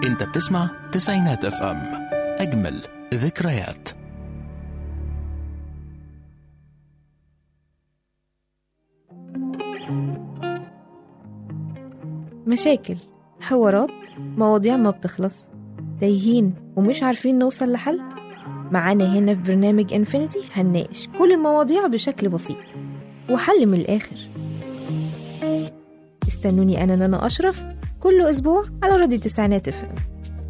انت بتسمع تسعينات اف ام اجمل ذكريات مشاكل حوارات مواضيع ما بتخلص تايهين ومش عارفين نوصل لحل معانا هنا في برنامج انفينيتي هنناقش كل المواضيع بشكل بسيط وحل من الآخر استنوني أنا نانا أشرف كل أسبوع على راديو تسعينات اف ام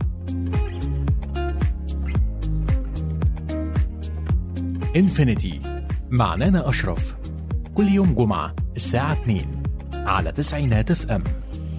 انفينيتي مع نانا اشرف كل يوم جمعة الساعة 2 على تسعينات اف ام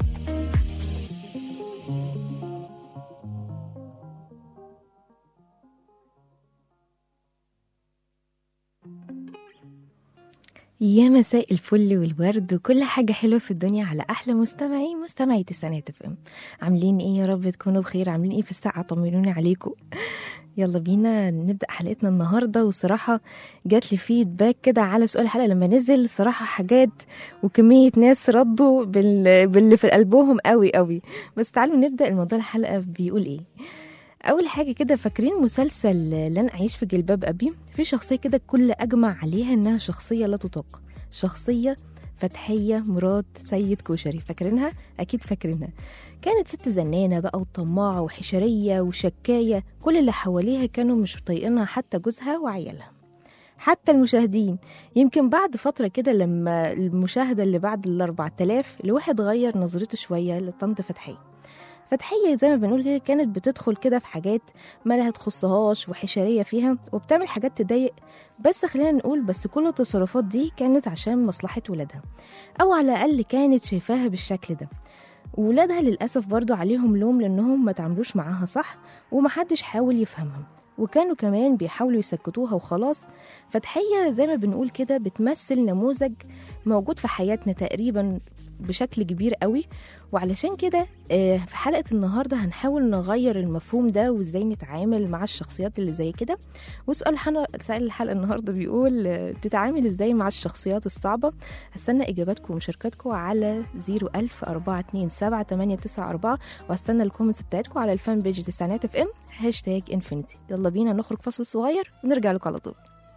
يا مساء الفل والورد وكل حاجة حلوة في الدنيا على أحلى مستمعي مستمعي تسعينات اف ام عاملين ايه يا رب تكونوا بخير عاملين ايه في الساعة طمنوني عليكم يلا بينا نبدأ حلقتنا النهاردة وصراحة جات لي فيدباك كده على سؤال الحلقة لما نزل صراحة حاجات وكمية ناس ردوا بال... باللي في قلبهم قوي قوي بس تعالوا نبدأ الموضوع الحلقة بيقول ايه اول حاجه كده فاكرين مسلسل لن اعيش في جلباب ابي في شخصيه كده الكل اجمع عليها انها شخصيه لا تطاق شخصيه فتحيه مراد سيد كشري فاكرينها اكيد فاكرينها كانت ست زنانه بقى وطماعه وحشريه وشكايه كل اللي حواليها كانوا مش طايقينها حتى جوزها وعيالها حتى المشاهدين يمكن بعد فترة كده لما المشاهدة اللي بعد ال 4000 الواحد غير نظرته شوية لطنط فتحية فتحية زي ما بنقول كده كانت بتدخل كده في حاجات ما لها تخصهاش وحشرية فيها وبتعمل حاجات تضايق بس خلينا نقول بس كل التصرفات دي كانت عشان مصلحة ولادها أو على الأقل كانت شايفاها بالشكل ده وولادها للأسف برضو عليهم لوم لأنهم ما تعملوش معاها صح ومحدش حاول يفهمهم وكانوا كمان بيحاولوا يسكتوها وخلاص فتحية زي ما بنقول كده بتمثل نموذج موجود في حياتنا تقريبا بشكل كبير قوي وعلشان كده آه، في حلقة النهاردة هنحاول نغير المفهوم ده وازاي نتعامل مع الشخصيات اللي زي كده وسؤال حنا سؤال الحلقة النهاردة بيقول آه، بتتعامل ازاي مع الشخصيات الصعبة هستنى اجاباتكم ومشاركاتكم على 01000 427 وهستنى الكومنتس بتاعتكم على الفان بيج تسعينات اف ام هاشتاج انفينيتي يلا بينا نخرج فصل صغير ونرجع لكم على طول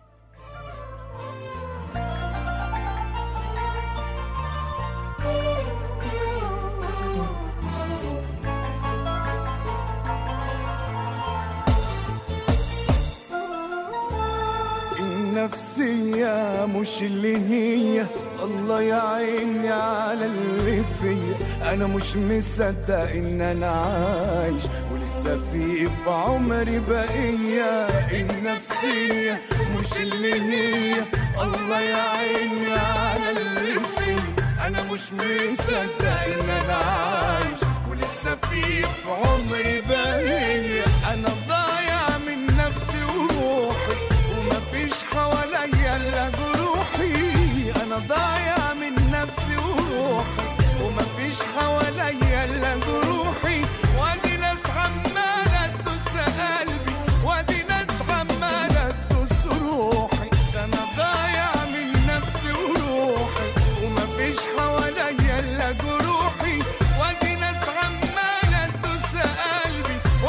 النفسية مش اللي هي الله يعيني على اللي فيا انا مش مصدق ان انا عايش ولسه في في عمري بقية النفسية مش اللي هي الله يعيني على اللي فيا انا مش مصدق ان انا عايش ولسه في في عمري بقية انا ضايع من نفسي وروحي ومفيش حواليا الا جروحي انا ضايع من نفسي وروحي ومفيش حواليا الا جروحي وادي ناس عماله تدوس قلبي وادي ناس عماله تدوس روحي ده انا ضايع من نفسي وروحي ومفيش حواليا الا جروحي وادي ناس عماله تدوس قلبي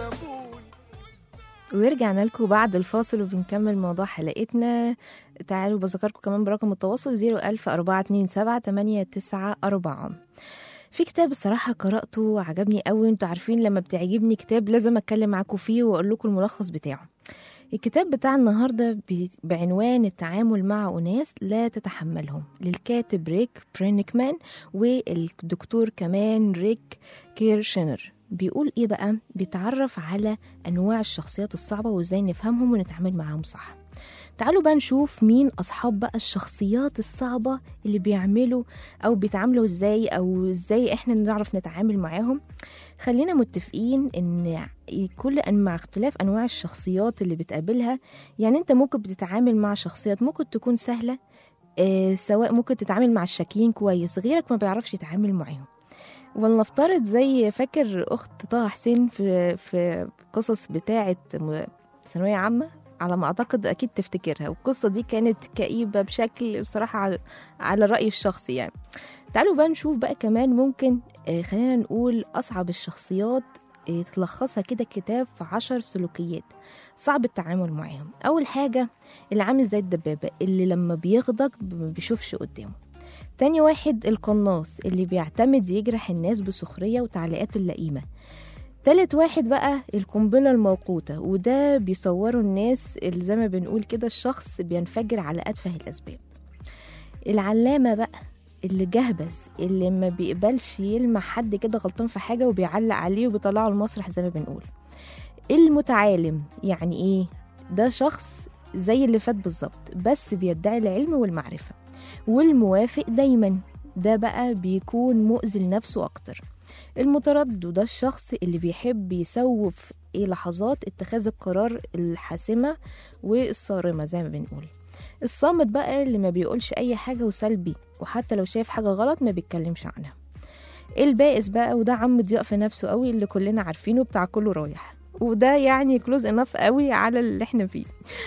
سابوني ورجعنا لكم بعد الفاصل وبنكمل موضوع حلقتنا تعالوا بذكركم كمان برقم التواصل 010427894 في كتاب الصراحة قرأته عجبني قوي انتوا عارفين لما بتعجبني كتاب لازم اتكلم معاكم فيه واقول لكم الملخص بتاعه الكتاب بتاع النهاردة ب- بعنوان التعامل مع أناس لا تتحملهم للكاتب ريك برينكمان والدكتور كمان ريك كيرشنر بيقول ايه بقى بيتعرف على انواع الشخصيات الصعبه وازاي نفهمهم ونتعامل معاهم صح تعالوا بقى نشوف مين اصحاب بقى الشخصيات الصعبه اللي بيعملوا او بيتعاملوا ازاي او ازاي احنا نعرف نتعامل معاهم خلينا متفقين ان كل أن مع اختلاف انواع الشخصيات اللي بتقابلها يعني انت ممكن بتتعامل مع شخصيات ممكن تكون سهله آه سواء ممكن تتعامل مع الشاكين كويس غيرك ما بيعرفش يتعامل معاهم ولنفترض زي فاكر اخت طه حسين في في قصص بتاعه م- ثانويه عامه على ما اعتقد اكيد تفتكرها والقصه دي كانت كئيبه بشكل بصراحه على, على الراي الشخصي يعني تعالوا بقى نشوف بقى كمان ممكن آه، خلينا نقول اصعب الشخصيات آه، تلخصها كده كتاب في عشر سلوكيات صعب التعامل معاهم اول حاجه اللي عامل زي الدبابه اللي لما بيغضب ما بيشوفش قدامه تاني واحد القناص اللي بيعتمد يجرح الناس بسخرية وتعليقاته اللئيمة تالت واحد بقى القنبلة الموقوتة وده بيصوروا الناس اللي زي ما بنقول كده الشخص بينفجر على أتفه الأسباب العلامة بقى اللي جهبذ اللي ما بيقبلش يلمح حد كده غلطان في حاجة وبيعلق عليه وبيطلعه المسرح زي ما بنقول المتعالم يعني ايه ده شخص زي اللي فات بالظبط بس بيدعي العلم والمعرفة والموافق دايما ده بقى بيكون مؤذي لنفسه أكتر المتردد ده الشخص اللي بيحب يسوف إيه لحظات اتخاذ القرار الحاسمة والصارمة زي ما بنقول الصامت بقى اللي ما بيقولش أي حاجة وسلبي وحتى لو شايف حاجة غلط ما بيتكلمش عنها البائس بقى وده عم ضياء في نفسه قوي اللي كلنا عارفينه بتاع كله رايح وده يعني كلوز انف قوي على اللي احنا فيه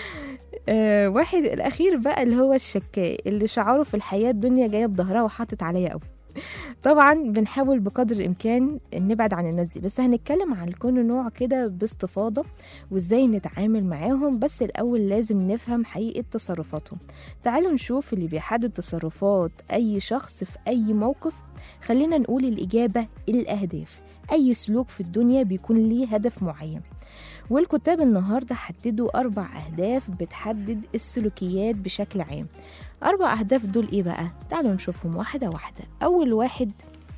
آه واحد الاخير بقى اللي هو الشكاء اللي شعاره في الحياه الدنيا جايه بظهرها وحاطط عليا قوي طبعا بنحاول بقدر الامكان نبعد عن الناس دي بس هنتكلم عن كل نوع كده باستفاضه وازاي نتعامل معاهم بس الاول لازم نفهم حقيقه تصرفاتهم تعالوا نشوف اللي بيحدد تصرفات اي شخص في اي موقف خلينا نقول الاجابه الاهداف اي سلوك في الدنيا بيكون ليه هدف معين والكتاب النهاردة حددوا أربع أهداف بتحدد السلوكيات بشكل عام أربع أهداف دول إيه بقى؟ تعالوا نشوفهم واحدة واحدة أول واحد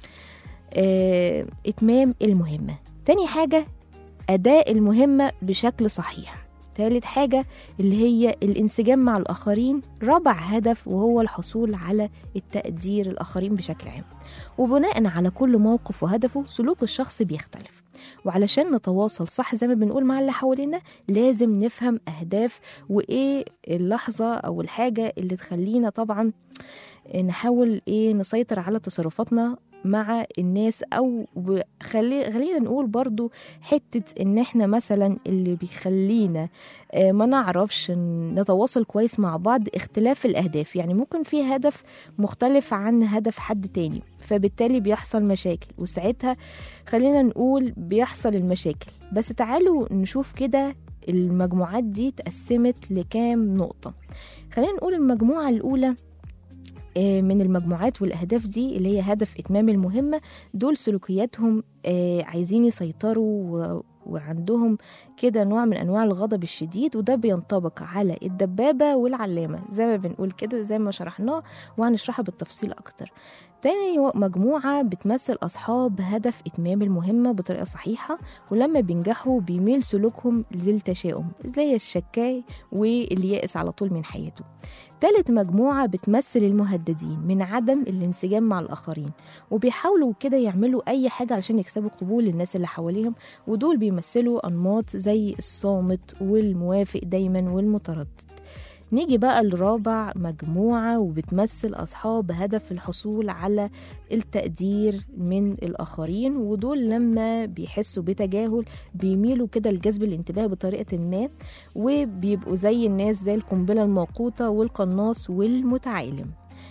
آه إتمام المهمة تاني حاجة أداء المهمة بشكل صحيح تالت حاجة اللي هي الانسجام مع الآخرين رابع هدف وهو الحصول على التقدير الآخرين بشكل عام وبناء على كل موقف وهدفه سلوك الشخص بيختلف وعلشان نتواصل صح زي ما بنقول مع اللي حوالينا لازم نفهم أهداف وإيه اللحظة أو الحاجة اللي تخلينا طبعا نحاول إيه نسيطر على تصرفاتنا مع الناس او خلي خلينا نقول برضو حتة ان احنا مثلا اللي بيخلينا آه، ما نعرفش نتواصل كويس مع بعض اختلاف الاهداف يعني ممكن في هدف مختلف عن هدف حد تاني فبالتالي بيحصل مشاكل وساعتها خلينا نقول بيحصل المشاكل بس تعالوا نشوف كده المجموعات دي اتقسمت لكام نقطة خلينا نقول المجموعة الأولى آه، من المجموعات والأهداف دي اللي هي هدف إتمام المهمة دول سلوكياتهم آه، عايزين يسيطروا و- وعندهم كده نوع من أنواع الغضب الشديد وده بينطبق على الدبابة والعلامة زي ما بنقول كده زي ما شرحناه وهنشرحها بالتفصيل أكتر تاني و- مجموعة بتمثل أصحاب هدف إتمام المهمة بطريقة صحيحة ولما بينجحوا بيميل سلوكهم للتشاؤم زي الشكاي واليائس على طول من حياته تالت مجموعة بتمثل المهددين من عدم الانسجام مع الآخرين وبيحاولوا كده يعملوا أي حاجة علشان يكسبوا قبول الناس اللي حواليهم ودول بيمثلوا أنماط زي الصامت والموافق دايما والمتردد نيجي بقى لرابع مجموعة وبتمثل أصحاب هدف الحصول على التقدير من الآخرين ودول لما بيحسوا بتجاهل بيميلوا كده لجذب الانتباه بطريقة ما وبيبقوا زي الناس زي القنبلة الموقوتة والقناص والمتعالم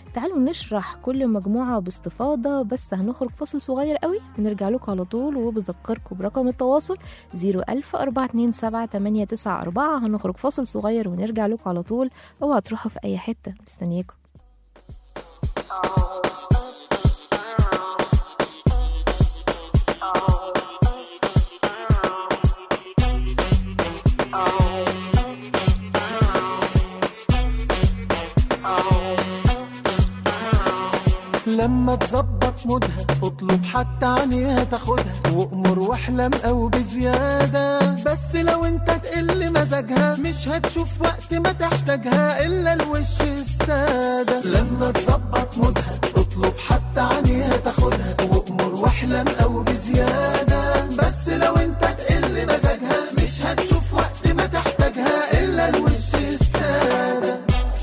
تعالوا نشرح كل مجموعة باستفاضة بس هنخرج فاصل صغير قوي ونرجع لكم على طول وبذكركم برقم التواصل 01000 427 هنخرج فاصل صغير ونرجع لكم على طول اوعوا تروحوا في اي حتة مستنياكم لما تظبط مودها اطلب حتى عينيها تاخدها وامر واحلم او بزيادة بس لو انت تقل مزاجها مش هتشوف وقت ما تحتاجها الا الوش السادة لما تظبط مودها اطلب حتى عينيها تاخدها وامر واحلم او بزيادة بس لو انت تقل مزاجها مش هتشوف وقت ما تحتاجها الا الوش السادة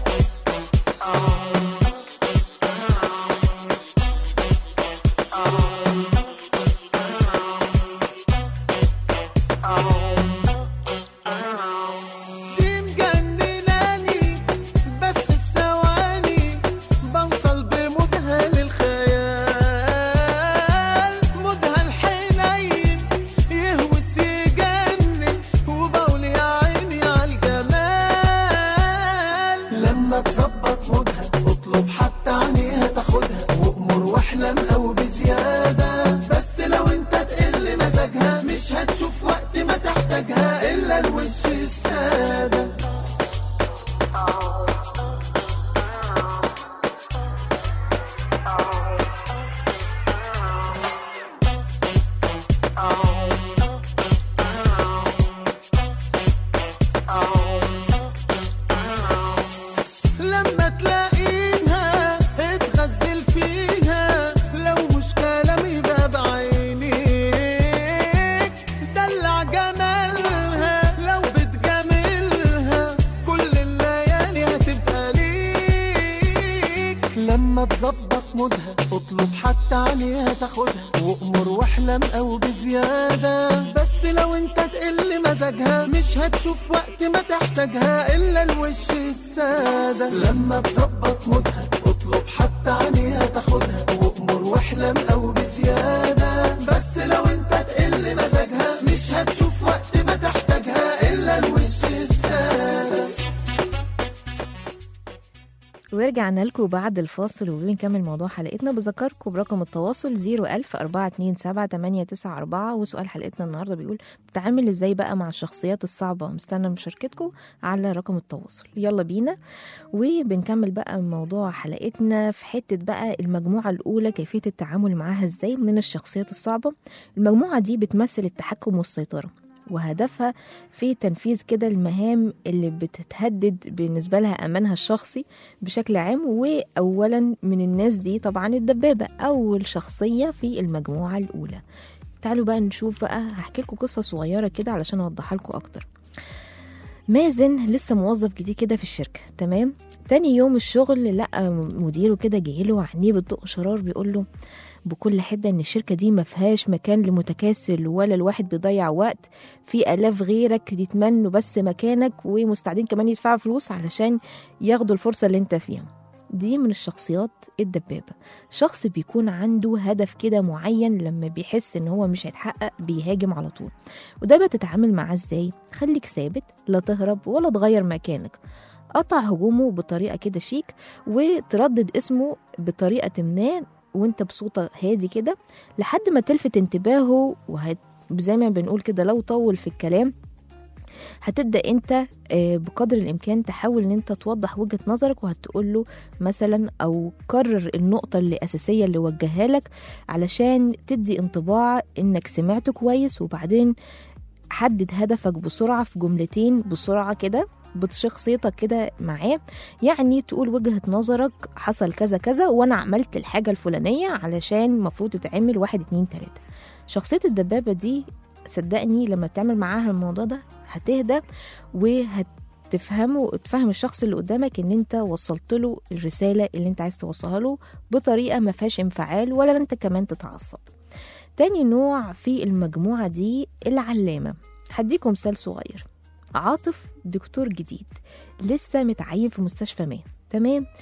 دي مجنناني بس في ثواني بوصل بمودها للخيال مودها الحنين يهوس يجنن وبقول يا عيني عالجمال لما تظبط مودها اطلب حتى عينيها تاخدها وامر واحلم او بزيادة بس لو انت تقل مزاجها مش هتشوف وقت ما تحتاجها الا الوش السادة لما تلاقيها اتغزل فيها لو مش كلام يبقى بعينيك دلع جمالها لو بتجاملها كل الليالي هتبقى ليك لما تظبط مودها اطلب حتى عينيها تاخدها وامر واحلم او بزيادة بس لو انت تقل مزاجها مش هتشوف وقت ما تحتاجها الا الوش السادة لما تظبط مودها اطلب حتى عينيها تاخدها وامر واحلم او بزيادة بس لو انت تقل مزاجها مش هتشوف وقت ما تحتاجها الا الوش السادة ورجعنا لكم بعد الفاصل وبنكمل موضوع حلقتنا بذكركم برقم التواصل 01000 427 وسؤال حلقتنا النهارده بيقول بتتعامل ازاي بقى مع الشخصيات الصعبة مستنى مشاركتكم على رقم التواصل يلا بينا وبنكمل بقى موضوع حلقتنا في حتة بقى المجموعة الأولى كيفية التعامل معاها ازاي من الشخصيات الصعبة المجموعة دي بتمثل التحكم والسيطرة وهدفها في تنفيذ كده المهام اللي بتتهدد بالنسبة لها أمانها الشخصي بشكل عام وأولا من الناس دي طبعا الدبابة أول شخصية في المجموعة الأولى تعالوا بقى نشوف بقى هحكي لكم قصة صغيرة كده علشان أوضحها لكم أكتر مازن لسه موظف جديد كده في الشركة تمام تاني يوم الشغل لقى مديره كده جايله عينيه بتدق شرار بيقول له بكل حده ان الشركه دي ما فيهاش مكان لمتكاسل ولا الواحد بيضيع وقت في الاف غيرك يتمنوا بس مكانك ومستعدين كمان يدفعوا فلوس علشان ياخدوا الفرصه اللي انت فيها دي من الشخصيات الدبابة شخص بيكون عنده هدف كده معين لما بيحس ان هو مش هيتحقق بيهاجم على طول وده بتتعامل معاه ازاي خليك ثابت لا تهرب ولا تغير مكانك قطع هجومه بطريقة كده شيك وتردد اسمه بطريقة ما وانت بصوت هادي كده لحد ما تلفت انتباهه وهت زي ما بنقول كده لو طول في الكلام هتبدا انت آه، بقدر الامكان تحاول ان انت توضح وجهه نظرك وهتقول له مثلا او كرر النقطه اللي اساسيه اللي وجهها لك علشان تدي انطباع انك سمعته كويس وبعدين حدد هدفك بسرعه في جملتين بسرعه كده بشخصيتك كده معاه يعني تقول وجهة نظرك حصل كذا كذا وانا عملت الحاجة الفلانية علشان المفروض تتعمل واحد اتنين تلاتة شخصية الدبابة دي صدقني لما تعمل معاها الموضوع ده هتهدى وهتفهمه وتفهم الشخص اللي قدامك ان انت وصلت له الرسالة اللي انت عايز توصلها له بطريقة ما فيهاش انفعال ولا انت كمان تتعصب تاني نوع في المجموعة دي العلامة هديكم مثال صغير عاطف دكتور جديد لسه متعين في مستشفى ما تمام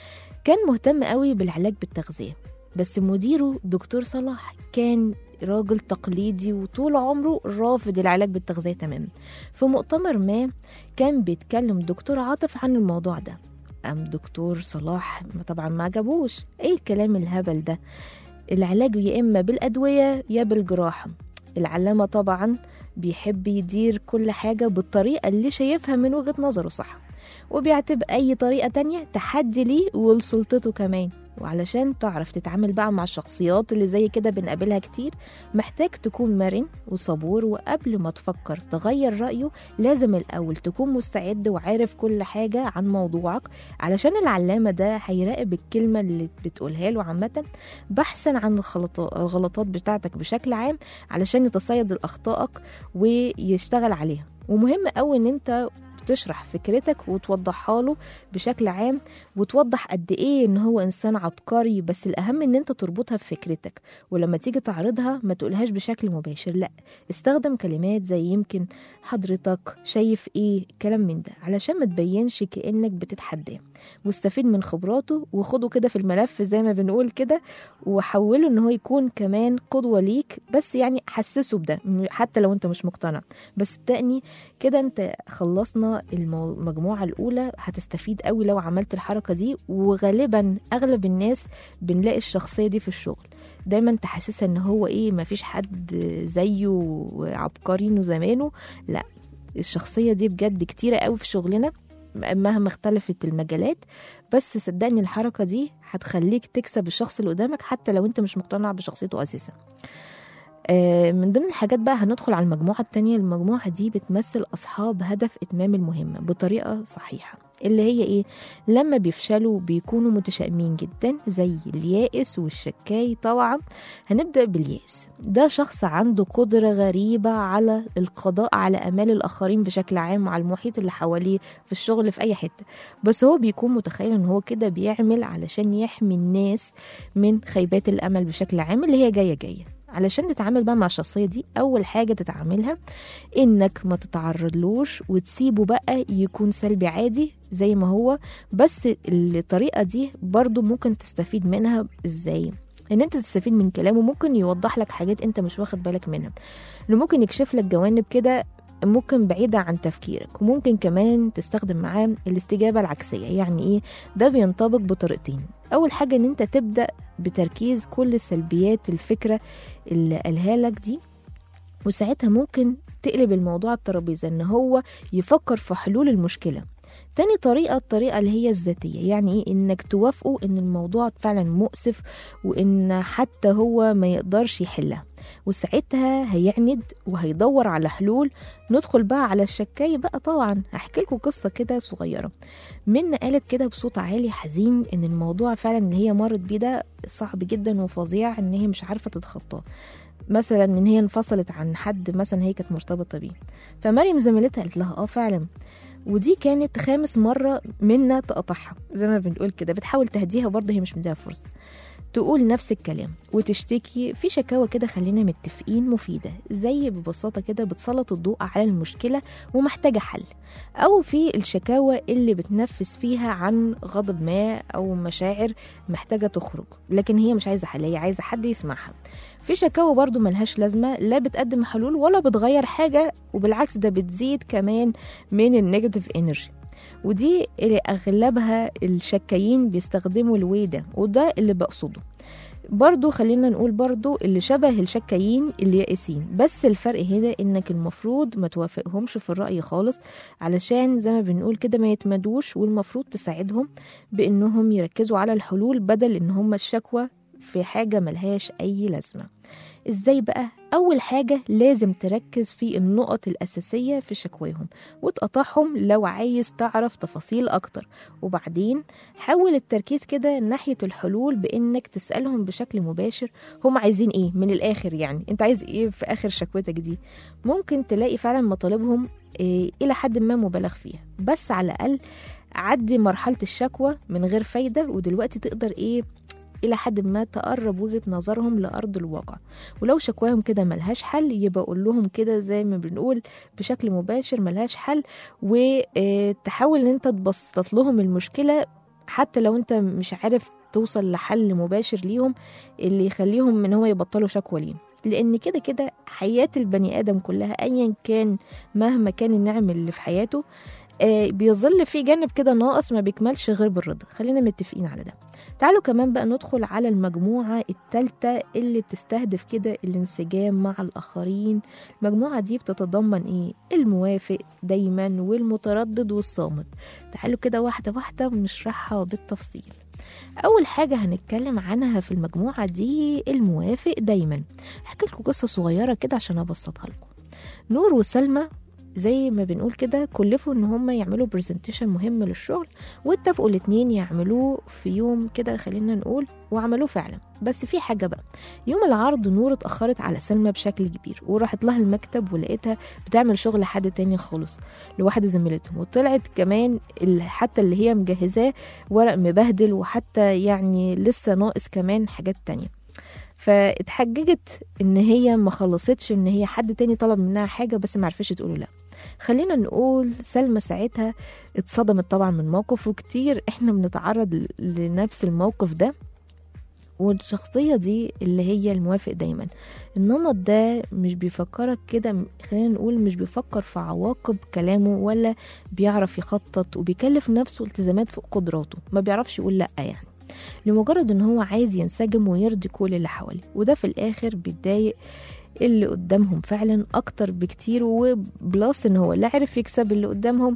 كان مهتم قوي بالعلاج بالتغذية بس مديره دكتور صلاح كان راجل تقليدي وطول عمره رافض العلاج بالتغذية تماما في مؤتمر ما كان بيتكلم دكتور عاطف عن الموضوع ده أم دكتور صلاح طبعا ما عجبوش ايه الكلام الهبل ده العلاج يا إما بالأدوية يا بالجراحة العلامة طبعا بيحب يدير كل حاجة بالطريقة اللي شايفها من وجهة نظره صح وبيعتبر أي طريقة تانية تحدي ليه ولسلطته كمان وعلشان تعرف تتعامل بقى مع الشخصيات اللي زي كده بنقابلها كتير محتاج تكون مرن وصبور وقبل ما تفكر تغير رأيه لازم الأول تكون مستعد وعارف كل حاجة عن موضوعك علشان العلامة ده هيراقب الكلمة اللي بتقولها له عامة بحثا عن الخلط- الغلطات بتاعتك بشكل عام علشان يتصيد لأخطائك ويشتغل عليها ومهم قوي ان انت تشرح فكرتك وتوضحها له بشكل عام وتوضح قد ايه ان هو انسان عبقري بس الاهم ان انت تربطها بفكرتك ولما تيجي تعرضها ما تقولهاش بشكل مباشر لا استخدم كلمات زي يمكن حضرتك شايف ايه كلام من ده علشان ما تبينش كانك بتتحداه واستفيد من خبراته وخده كده في الملف زي ما بنقول كده وحوله ان هو يكون كمان قدوه ليك بس يعني حسسه بده م- حتى لو انت مش مقتنع بس صدقني كده انت خلصنا المو- المجموعه الاولى هتستفيد قوي لو عملت الحركه دي وغالبا اغلب الناس بنلاقي الشخصيه دي في الشغل دايما تحسسها ان هو ايه مفيش حد زيه عبقري وزمانه لا الشخصيه دي بجد كتيره قوي في شغلنا مهما اختلفت المجالات بس صدقني الحركه دي هتخليك تكسب الشخص اللي قدامك حتى لو انت مش مقتنع بشخصيته اساسا آه، من ضمن الحاجات بقى هندخل على المجموعة التانية المجموعة دي بتمثل أصحاب هدف إتمام المهمة بطريقة صحيحة اللي هي إيه لما بيفشلوا بيكونوا متشائمين جدا زي اليائس والشكاي طبعا هنبدأ بالياس ده شخص عنده قدرة غريبة على القضاء على أمال الآخرين بشكل عام على المحيط اللي حواليه في الشغل في أي حتة بس هو بيكون متخيل إن هو كده بيعمل علشان يحمي الناس من خيبات الأمل بشكل عام اللي هي جاية جاية علشان تتعامل بقى مع الشخصية دي أول حاجة تتعاملها إنك ما تتعرضلوش وتسيبه بقى يكون سلبي عادي زي ما هو بس الطريقة دي برضو ممكن تستفيد منها إزاي ان انت تستفيد من كلامه ممكن يوضح لك حاجات انت مش واخد بالك منها اللي ممكن يكشف لك جوانب كده ممكن بعيدة عن تفكيرك وممكن كمان تستخدم معاه الاستجابة العكسية يعني ايه ده بينطبق بطريقتين اول حاجة ان انت تبدأ بتركيز كل سلبيات الفكرة اللي قالها لك دي وساعتها ممكن تقلب الموضوع على الترابيزة ان هو يفكر في حلول المشكلة تاني طريقة الطريقة اللي هي الذاتية يعني ايه انك توافقه ان الموضوع فعلا مؤسف وان حتى هو ما يقدرش يحلها وساعتها هيعند وهيدور على حلول ندخل بقى على الشكاية بقى طبعا هحكي لكم قصة كده صغيرة من قالت كده بصوت عالي حزين ان الموضوع فعلا اللي هي مرت بيه ده صعب جدا وفظيع ان هي مش عارفة تتخطاه مثلا ان هي انفصلت عن حد مثلا هي كانت مرتبطة بيه فمريم زميلتها قالت لها اه فعلا ودي كانت خامس مرة منا تقطعها زي ما بنقول كده بتحاول تهديها برضه هي مش مديها فرصة تقول نفس الكلام وتشتكي في شكاوى كده خلينا متفقين مفيدة زي ببساطة كده بتسلط الضوء على المشكلة ومحتاجة حل أو في الشكاوى اللي بتنفس فيها عن غضب ما أو مشاعر محتاجة تخرج لكن هي مش عايزة حل هي عايزة حد يسمعها في شكاوى برضو ملهاش لازمة لا بتقدم حلول ولا بتغير حاجة وبالعكس ده بتزيد كمان من النيجاتيف انرجي ودي اللي اغلبها الشكايين بيستخدموا الوي ده وده اللي بقصده برضو خلينا نقول برضو اللي شبه الشكايين اليائسين بس الفرق هنا انك المفروض ما توافقهمش في الرأي خالص علشان زي ما بنقول كده ما يتمدوش والمفروض تساعدهم بانهم يركزوا على الحلول بدل ان هم الشكوى في حاجة ملهاش أي لازمة إزاي بقى؟ أول حاجة لازم تركز في النقط الأساسية في شكواهم وتقطعهم لو عايز تعرف تفاصيل أكتر وبعدين حاول التركيز كده ناحية الحلول بإنك تسألهم بشكل مباشر هم عايزين إيه من الآخر يعني أنت عايز إيه في آخر شكوتك دي ممكن تلاقي فعلا مطالبهم إيه إلى حد ما مبالغ فيها بس على الأقل عدي مرحلة الشكوى من غير فايدة ودلوقتي تقدر إيه إلى حد ما تقرب وجهة نظرهم لأرض الواقع ولو شكواهم كده ملهاش حل يبقى قول لهم كده زي ما بنقول بشكل مباشر ملهاش حل وتحاول ان انت تبسط لهم المشكلة حتى لو انت مش عارف توصل لحل مباشر ليهم اللي يخليهم ان هو يبطلوا شكوى ليه لان كده كده حياه البني ادم كلها ايا كان مهما كان النعم اللي في حياته آه، بيظل في جانب كده ناقص ما بيكملش غير بالرضا خلينا متفقين على ده تعالوا كمان بقى ندخل على المجموعة التالتة اللي بتستهدف كده الانسجام مع الآخرين المجموعة دي بتتضمن إيه؟ الموافق دايما والمتردد والصامت تعالوا كده واحدة واحدة ونشرحها بالتفصيل أول حاجة هنتكلم عنها في المجموعة دي الموافق دايما هحكي لكم قصة صغيرة كده عشان أبسطها لكم نور وسلمى زي ما بنقول كده كلفوا ان هم يعملوا برزنتيشن مهم للشغل واتفقوا الاتنين يعملوه في يوم كده خلينا نقول وعملوه فعلا بس في حاجه بقى يوم العرض نور اتاخرت على سلمى بشكل كبير وراحت لها المكتب ولقيتها بتعمل شغل حد تاني خالص لواحده زميلتهم وطلعت كمان ال- حتى اللي هي مجهزاه ورق مبهدل وحتى يعني لسه ناقص كمان حاجات تانية فاتحججت ان هي ما خلصتش ان هي حد تاني طلب منها حاجه بس ما عرفتش تقوله لا خلينا نقول سلمى ساعتها اتصدمت طبعا من موقف وكتير احنا بنتعرض ل- لنفس الموقف ده والشخصية دي اللي هي الموافق دايما النمط ده مش بيفكرك كده خلينا نقول مش بيفكر في عواقب كلامه ولا بيعرف يخطط وبيكلف نفسه التزامات فوق قدراته ما بيعرفش يقول لأ يعني لمجرد ان هو عايز ينسجم ويرضي كل اللي حواليه وده في الاخر بيتضايق اللي قدامهم فعلا اكتر بكتير وبلاس ان هو لا عرف يكسب اللي قدامهم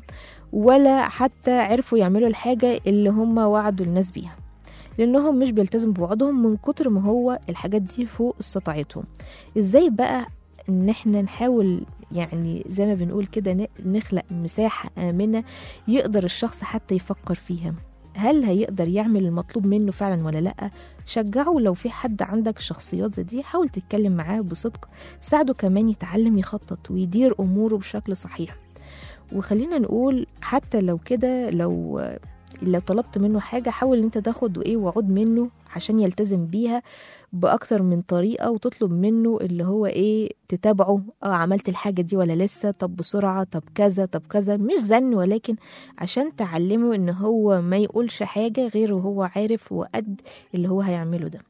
ولا حتى عرفوا يعملوا الحاجة اللي هم وعدوا الناس بيها لانهم مش بيلتزموا بوعدهم من كتر ما هو الحاجات دي فوق استطاعتهم ازاي بقى ان احنا نحاول يعني زي ما بنقول كده ن- نخلق مساحة آمنة يقدر الشخص حتى يفكر فيها هل هيقدر يعمل المطلوب منه فعلا ولا لا شجعه لو في حد عندك شخصيات زي دي حاول تتكلم معاه بصدق ساعده كمان يتعلم يخطط ويدير اموره بشكل صحيح وخلينا نقول حتى لو كده لو لو طلبت منه حاجة حاول انت تاخد ايه وعود منه عشان يلتزم بيها بأكتر من طريقة وتطلب منه اللي هو ايه تتابعه اه عملت الحاجة دي ولا لسه طب بسرعة طب كذا طب كذا مش زن ولكن عشان تعلمه ان هو ما يقولش حاجة غير وهو عارف وقد اللي هو هيعمله ده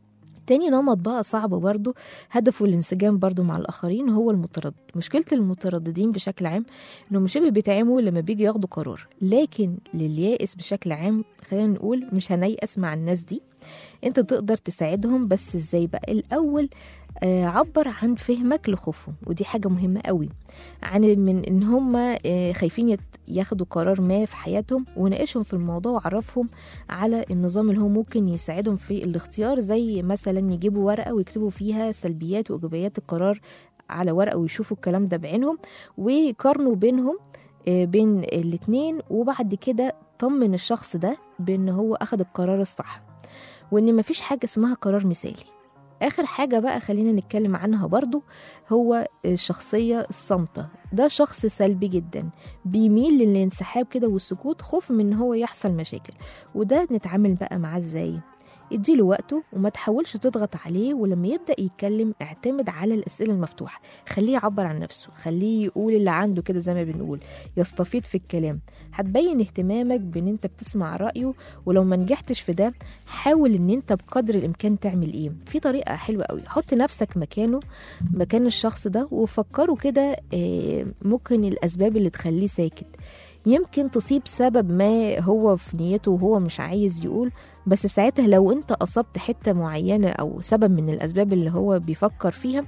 تاني نمط بقى صعب برضو هدفه الانسجام برضو مع الآخرين هو المتردد مشكلة المترددين بشكل عام إنهم شبه بيتعموا لما بيجي ياخدوا قرار لكن لليائس بشكل عام خلينا نقول مش هنيأس مع الناس دي انت تقدر تساعدهم بس ازاي بقى الأول آه، عبر عن فهمك لخوفهم ودي حاجة مهمة قوي عن من ان هم آه، خايفين يت- ياخدوا قرار ما في حياتهم وناقشهم في الموضوع وعرفهم على النظام اللي هو ممكن يساعدهم في الاختيار زي مثلا يجيبوا ورقة ويكتبوا فيها سلبيات وإيجابيات القرار على ورقة ويشوفوا الكلام ده بعينهم ويقارنوا بينهم آه، بين الاتنين وبعد كده طمن الشخص ده بان هو اخد القرار الصح وان مفيش حاجة اسمها قرار مثالي اخر حاجة بقى خلينا نتكلم عنها برضو هو الشخصية الصامتة ده شخص سلبي جدا بيميل للانسحاب كده والسكوت خوف من ان هو يحصل مشاكل وده نتعامل بقى معاه ازاي اديله وقته وما تحاولش تضغط عليه ولما يبدأ يتكلم اعتمد على الأسئلة المفتوحة خليه يعبر عن نفسه خليه يقول اللي عنده كده زي ما بنقول يستفيض في الكلام هتبين اهتمامك بان انت بتسمع رأيه ولو ما نجحتش في ده حاول ان انت بقدر الامكان تعمل ايه في طريقة حلوة قوي حط نفسك مكانه مكان الشخص ده وفكره كده آه، ممكن الاسباب اللي تخليه ساكت يمكن تصيب سبب ما هو في نيته وهو مش عايز يقول بس ساعتها لو انت اصبت حتة معينة او سبب من الاسباب اللي هو بيفكر فيها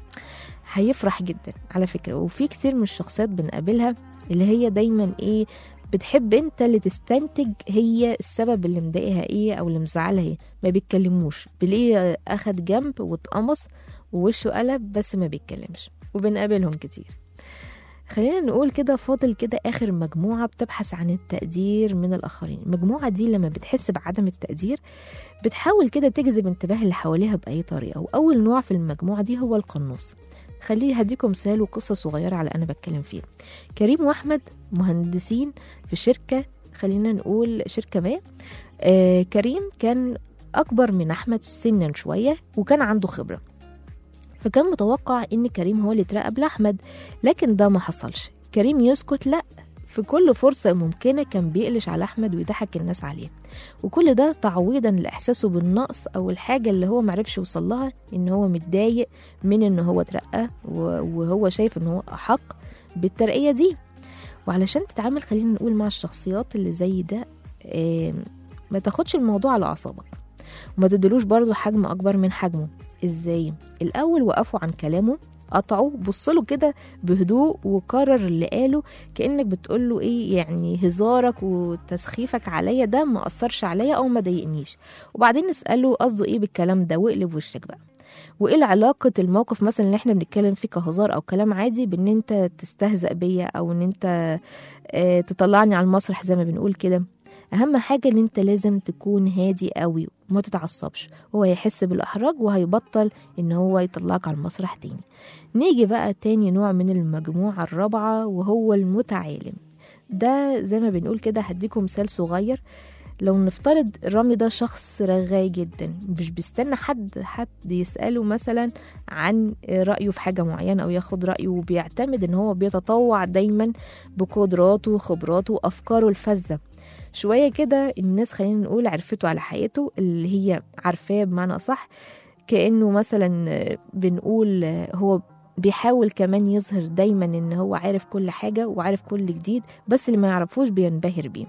هيفرح جدا على فكرة وفي كتير من الشخصيات بنقابلها اللي هي دايما ايه بتحب انت اللي تستنتج هي السبب اللي مضايقها ايه او اللي مزعلها ايه ما بيتكلموش بليه اخد جنب واتقمص ووشه قلب بس ما بيتكلمش وبنقابلهم كتير خلينا نقول كده فاضل كده آخر مجموعة بتبحث عن التقدير من الآخرين المجموعة دي لما بتحس بعدم التقدير بتحاول كده تجذب انتباه اللي حواليها بأي طريقة وأول نوع في المجموعة دي هو القناص خليه هديكم مثال وقصة صغيرة على أنا بتكلم فيها كريم وأحمد مهندسين في شركة خلينا نقول شركة ما آه كريم كان أكبر من أحمد سنا شوية وكان عنده خبرة فكان متوقع ان كريم هو اللي يتراقب لاحمد لكن ده ما حصلش كريم يسكت لا في كل فرصة ممكنة كان بيقلش على أحمد ويضحك الناس عليه وكل ده تعويضا لإحساسه بالنقص أو الحاجة اللي هو معرفش يوصلها إن هو متضايق من إن هو اترقى و- وهو شايف إن هو أحق بالترقية دي وعلشان تتعامل خلينا نقول مع الشخصيات اللي زي ده آم، ما تاخدش الموضوع على أعصابك وما تدلوش برضو حجم أكبر من حجمه إزاي؟ الأول وقفوا عن كلامه قطعوا بصله كده بهدوء وكرر اللي قاله كأنك بتقوله إيه يعني هزارك وتسخيفك عليا ده ما أثرش عليا أو ما ضايقنيش وبعدين نسأله قصده إيه بالكلام ده واقلب وشك بقى وايه علاقة الموقف مثلا اللي احنا بنتكلم فيه كهزار او كلام عادي بان انت تستهزأ بيا او ان انت اه تطلعني على المسرح زي ما بنقول كده اهم حاجة ان انت لازم تكون هادي قوي وما تتعصبش هو هيحس بالاحراج وهيبطل ان هو يطلعك على المسرح تاني نيجي بقى تاني نوع من المجموعة الرابعة وهو المتعالم ده زي ما بنقول كده هديكم مثال صغير لو نفترض الرامي ده شخص رغاي جدا مش بيستنى حد حد يسأله مثلا عن رأيه في حاجة معينة أو ياخد رأيه وبيعتمد إن هو بيتطوع دايما بقدراته وخبراته وأفكاره الفذة شوية كده الناس خلينا نقول عرفته على حقيقته اللي هي عارفاه بمعنى صح كأنه مثلا بنقول هو بيحاول كمان يظهر دايما ان هو عارف كل حاجة وعارف كل جديد بس اللي ما يعرفوش بينبهر بيه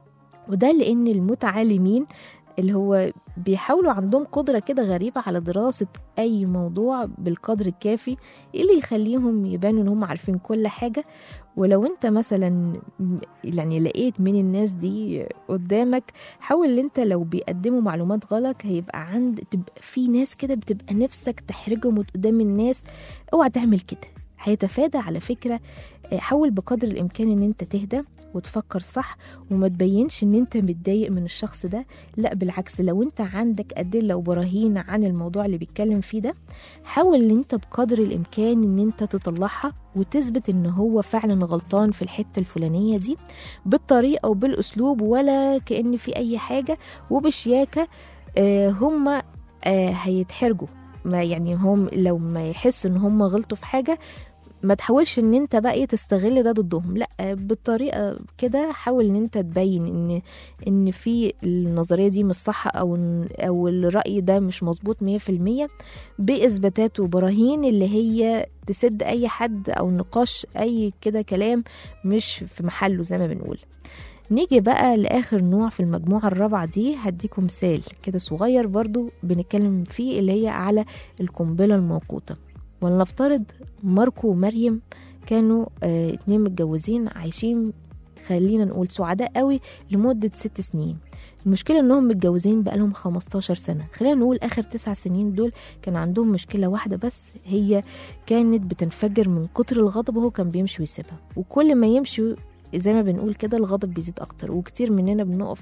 وده لان المتعالمين اللي هو بيحاولوا عندهم قدرة كده غريبة على دراسة أي موضوع بالقدر الكافي اللي يخليهم يبانوا إن هم عارفين كل حاجة ولو أنت مثلا يعني لقيت من الناس دي قدامك حاول إن أنت لو بيقدموا معلومات غلط هيبقى عند تبقى في ناس كده بتبقى نفسك تحرجهم قدام الناس اوعى تعمل كده هيتفادى على فكرة حاول بقدر الإمكان إن أنت تهدى وتفكر صح وما تبينش ان انت متضايق من الشخص ده لا بالعكس لو انت عندك ادله وبراهين عن الموضوع اللي بيتكلم فيه ده حاول ان انت بقدر الامكان ان انت تطلعها وتثبت ان هو فعلا غلطان في الحته الفلانيه دي بالطريقه وبالاسلوب ولا كان في اي حاجه وبشياكه آه هم آه هيتحرجوا ما يعني هم لو ما يحسوا ان هم غلطوا في حاجه ما تحاولش ان انت بقى تستغل ده ضدهم لا بالطريقه كده حاول ان انت تبين ان ان في النظريه دي مش صح او او الراي ده مش مظبوط 100% باثباتات وبراهين اللي هي تسد اي حد او نقاش اي كده كلام مش في محله زي ما بنقول نيجي بقى لاخر نوع في المجموعه الرابعه دي هديكم مثال كده صغير برضو بنتكلم فيه اللي هي على القنبله الموقوته ولنفترض ماركو ومريم كانوا آه اتنين متجوزين عايشين خلينا نقول سعداء قوي لمدة ست سنين المشكلة انهم متجوزين بقالهم 15 سنة خلينا نقول اخر تسع سنين دول كان عندهم مشكلة واحدة بس هي كانت بتنفجر من كتر الغضب وهو كان بيمشي ويسيبها وكل ما يمشي زي ما بنقول كده الغضب بيزيد اكتر وكتير مننا بنقف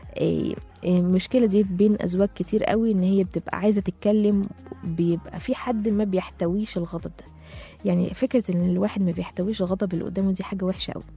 المشكلة دي بين أزواج كتير قوي إن هي بتبقى عايزة تتكلم بيبقى في حد ما بيحتويش الغضب ده يعني فكرة إن الواحد ما بيحتويش الغضب اللي قدامه دي حاجة وحشة قوي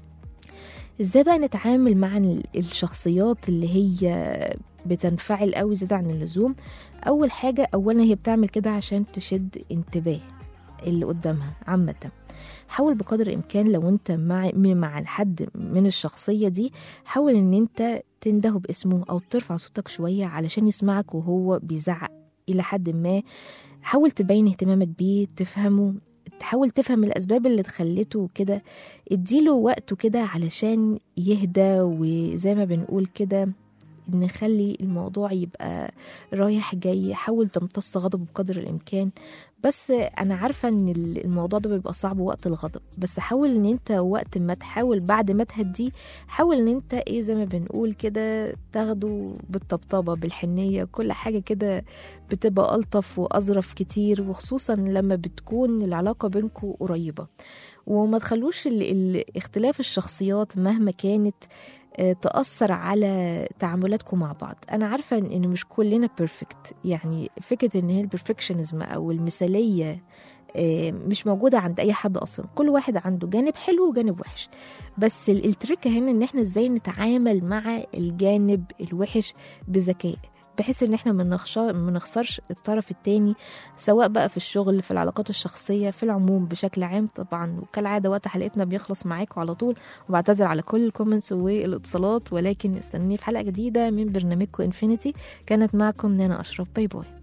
ازاي بقى نتعامل مع الشخصيات اللي هي بتنفعل قوي زيادة عن اللزوم أول حاجة أولا هي بتعمل كده عشان تشد انتباه اللي قدامها عامة حاول بقدر الامكان لو انت مع مع حد من الشخصيه دي حاول ان انت تنده باسمه او ترفع صوتك شويه علشان يسمعك وهو بيزعق الى حد ما حاول تبين اهتمامك بيه تفهمه تحاول تفهم الاسباب اللي خلته كده اديله وقته كده علشان يهدى وزي ما بنقول كده نخلي الموضوع يبقى رايح جاي حاول تمتص غضبه بقدر الامكان بس انا عارفه ان الموضوع ده بيبقى صعب وقت الغضب بس حاول ان انت وقت ما تحاول بعد ما تهديه حاول ان انت ايه زي ما بنقول كده تاخده بالطبطبه بالحنيه كل حاجه كده بتبقى الطف واظرف كتير وخصوصا لما بتكون العلاقه بينكم قريبه وما تخلوش اختلاف الشخصيات مهما كانت تأثر على تعاملاتكم مع بعض أنا عارفة إن مش كلنا بيرفكت يعني فكرة إن هي البرفكشنزم أو المثالية مش موجودة عند أي حد أصلا كل واحد عنده جانب حلو وجانب وحش بس التركة هنا إن إحنا إزاي نتعامل مع الجانب الوحش بذكاء بحيث ان احنا ما نخسرش الطرف التاني سواء بقى في الشغل في العلاقات الشخصيه في العموم بشكل عام طبعا وكالعاده وقت حلقتنا بيخلص معاكم على طول وبعتذر على كل الكومنتس والاتصالات ولكن استنوني في حلقه جديده من برنامجكم انفينيتي كانت معكم نانا اشرف باي باي